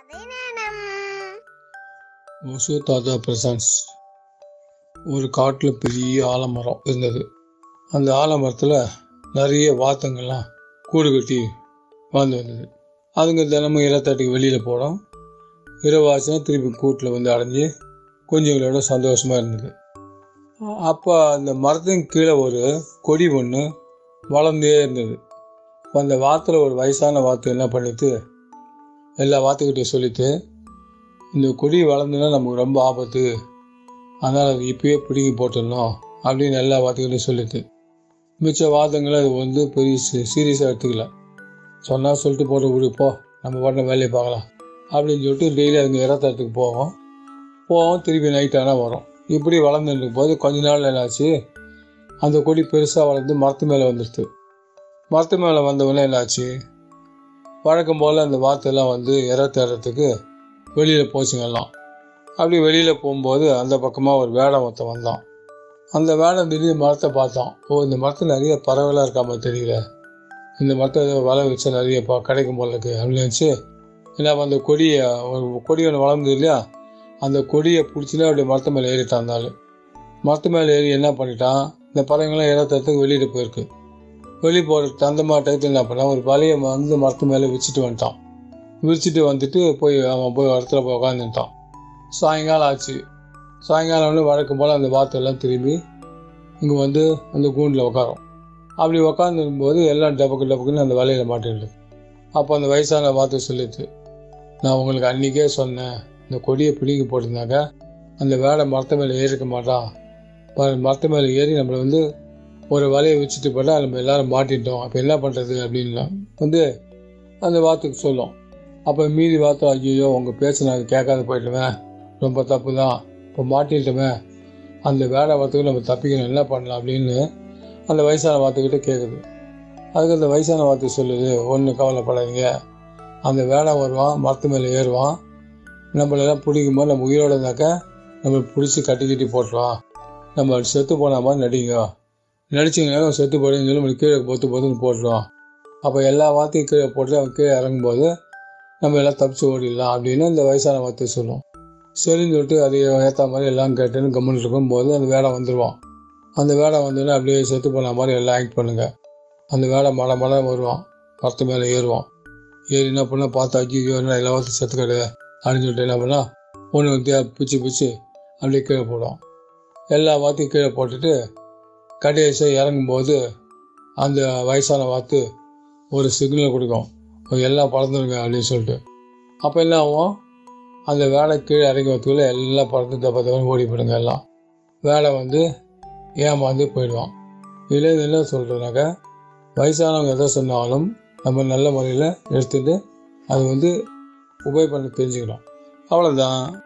கதை நேரம் ஒசு தாத்தா பிரசன்ஸ் ஒரு காட்டில் பெரிய ஆலமரம் இருந்தது அந்த ஆலமரத்தில் நிறைய வாத்தங்கள்லாம் கூடு கட்டி வாழ்ந்து வந்தது அதுங்க தினமும் இலத்தாட்டுக்கு வெளியில் போடும் இரவாச்சுனா திருப்பி கூட்டில் வந்து அடைஞ்சு குஞ்சுங்களோட சந்தோஷமாக இருந்தது அப்போ அந்த மரத்தின் கீழே ஒரு கொடி ஒன்று வளர்ந்தே இருந்தது அப்ப அந்த வாத்தில் ஒரு வயசான வாத்து என்ன பண்ணிட்டு எல்லா வாத்துக்கிட்டையும் சொல்லிட்டு இந்த கொடி வளர்ந்துன்னா நமக்கு ரொம்ப ஆபத்து அதனால் அது இப்பயே பிடுங்கி போட்டுடணும் அப்படின்னு எல்லா வார்த்தைகளையும் சொல்லிட்டு மிச்ச வாதங்களை அது வந்து பெரிய சீரியஸாக எடுத்துக்கல சொன்னால் சொல்லிட்டு போட்டு விடு போ நம்ம பண்ண வேலையை பார்க்கலாம் அப்படின்னு சொல்லிட்டு டெய்லி அதுங்க இறத்தறதுக்கு போவோம் போவோம் திருப்பி நைட் ஆனால் வரும் இப்படி வளர்ந்துட்டு போது கொஞ்ச நாள் என்னாச்சு அந்த கொடி பெருசாக வளர்ந்து மரத்து மேலே வந்துடுது மரத்து மேலே வந்தவொடனே என்னாச்சு வழக்கம் போல் அந்த வாத்தெல்லாம் வந்து இற தேடுறதுக்கு வெளியில் போச்சுங்கெல்லாம் அப்படி வெளியில் போகும்போது அந்த பக்கமாக ஒரு வேடம் ஒருத்தன் வந்தான் அந்த வேடம் திடீர்னு மரத்தை பார்த்தான் ஓ இந்த மரத்தில் நிறைய பறவைலாம் இருக்காம தெரியல இந்த மரத்தை ஏதோ வலை வச்சா நிறைய ப கிடைக்கும் போல இருக்கு அப்படின்னு நினச்சி என்ன அந்த கொடியை ஒரு கொடி ஒன்று வளர்ந்தது இல்லையா அந்த கொடியை பிடிச்சினா அப்படியே மரத்து மேலே ஏறிட்டான் அந்த ஆளு மரத்து மேலே ஏறி என்ன பண்ணிட்டான் இந்த பறவைங்களாம் இறத்துறதுக்கு வெளியில் போயிருக்கு வெளியே போகிற அந்த மாதிரி டயத்தில் என்ன பண்ணான் ஒரு வலையை வந்து மரத்து மேலே வச்சுட்டு வந்துட்டான் விரிச்சிட்டு வந்துட்டு போய் அவன் போய் இடத்துல போய் உட்காந்துட்டான் சாயங்காலம் ஆச்சு சாயங்காலம் வந்து வழக்கம் போல் அந்த வாத்தெல்லாம் திரும்பி இங்கே வந்து அந்த கூண்டில் உட்காரும் அப்படி உட்காந்துருக்கும்போது எல்லாம் டபக்கு டபக்குன்னு அந்த வலையில் மாட்டிடுது அப்போ அந்த வயசான வார்த்தை சொல்லிட்டு நான் உங்களுக்கு அன்றைக்கே சொன்னேன் இந்த கொடியை பிடுங்கி போட்டிருந்தாக்க அந்த வேலை மரத்து மேலே ஏறிக்க மாட்டான் பாரு, மரத்து மேலே ஏறி நம்மளை வந்து ஒரு வலையை வச்சுட்டு போட்டால் நம்ம எல்லாரும் மாட்டிட்டோம் அப்போ என்ன பண்ணுறது அப்படின்லாம் வந்து அந்த வார்த்தைக்கு சொல்லும் அப்போ மீதி வார்த்தை ஐயோ உங்கள் பேச்சை நான் கேட்காத போயிட்டுவேன் ரொம்ப தப்பு தான் இப்போ மாட்டிட்டோமே அந்த வேலை வார்த்தைக்கு நம்ம தப்பிக்கணும் என்ன பண்ணலாம் அப்படின்னு அந்த வயசான வார்த்தைக்கிட்ட கேட்குது அதுக்கு அந்த வயசான வார்த்தை சொல்லுது ஒன்றும் கவலைப்படாதீங்க அந்த வேலை வருவான் மரத்து மேலே ஏறுவான் நம்மளெல்லாம் பிடிக்கும் போது நம்ம உயிரோட இருந்தாக்க நம்ம பிடிச்சி கட்டி கட்டி போட்டுருவான் நம்ம செத்து போன மாதிரி நடிங்க நடிச்சிங்கன்னா செத்து போடுன்னு சொல்லி நம்ம கீழே பொத்து பொத்துன்னு போட்டுருவான் அப்போ எல்லா வார்த்தையும் கீழே போட்டு அவன் கீழே இறங்கும்போது நம்ம எல்லாம் தப்பிச்சு ஓடிடலாம் அப்படின்னு இந்த வயசான வார்த்தை சொல்லும் சரின்னு சொல்லிட்டு அதை ஏற்ற மாதிரி எல்லாம் கேட்டுன்னு கம்முன்னு இருக்கும்போது அந்த வேலை வந்துடுவான் அந்த வேலை வந்தோடனே அப்படியே செத்து போன மாதிரி எல்லாம் ஆக்ட் பண்ணுங்க அந்த வேலை மழை மழை வருவான் மரத்து மேலே ஏறுவான் ஏறி என்ன பண்ண பார்த்தா ஐயோ என்ன எல்லாத்தையும் செத்து கிடையாது அப்படின்னு சொல்லிட்டு என்ன பண்ணா ஒன்று வந்து பிச்சு பிச்சு அப்படியே கீழே போடுவான் எல்லா வார்த்தையும் கீழே போட்டுட்டு கடைசியாக இறங்கும்போது அந்த வயசான வாத்து ஒரு சிக்னல் கொடுக்கும் எல்லாம் பறந்துருங்க அப்படின்னு சொல்லிட்டு அப்போ என்ன ஆகும் அந்த வேலை கீழே இறங்கி வரத்துக்குள்ள எல்லாம் பறந்து தப்ப தப்பன்னு ஓடி போயிடுங்க எல்லாம் வேலை வந்து ஏமாந்து போயிடுவான் இதில் இது என்ன சொல்கிறதுனாக்கா வயசானவங்க எதை சொன்னாலும் நம்ம நல்ல முறையில் எடுத்துட்டு அது வந்து உபயோக பண்ண தெரிஞ்சுக்கணும் அவ்வளோதான்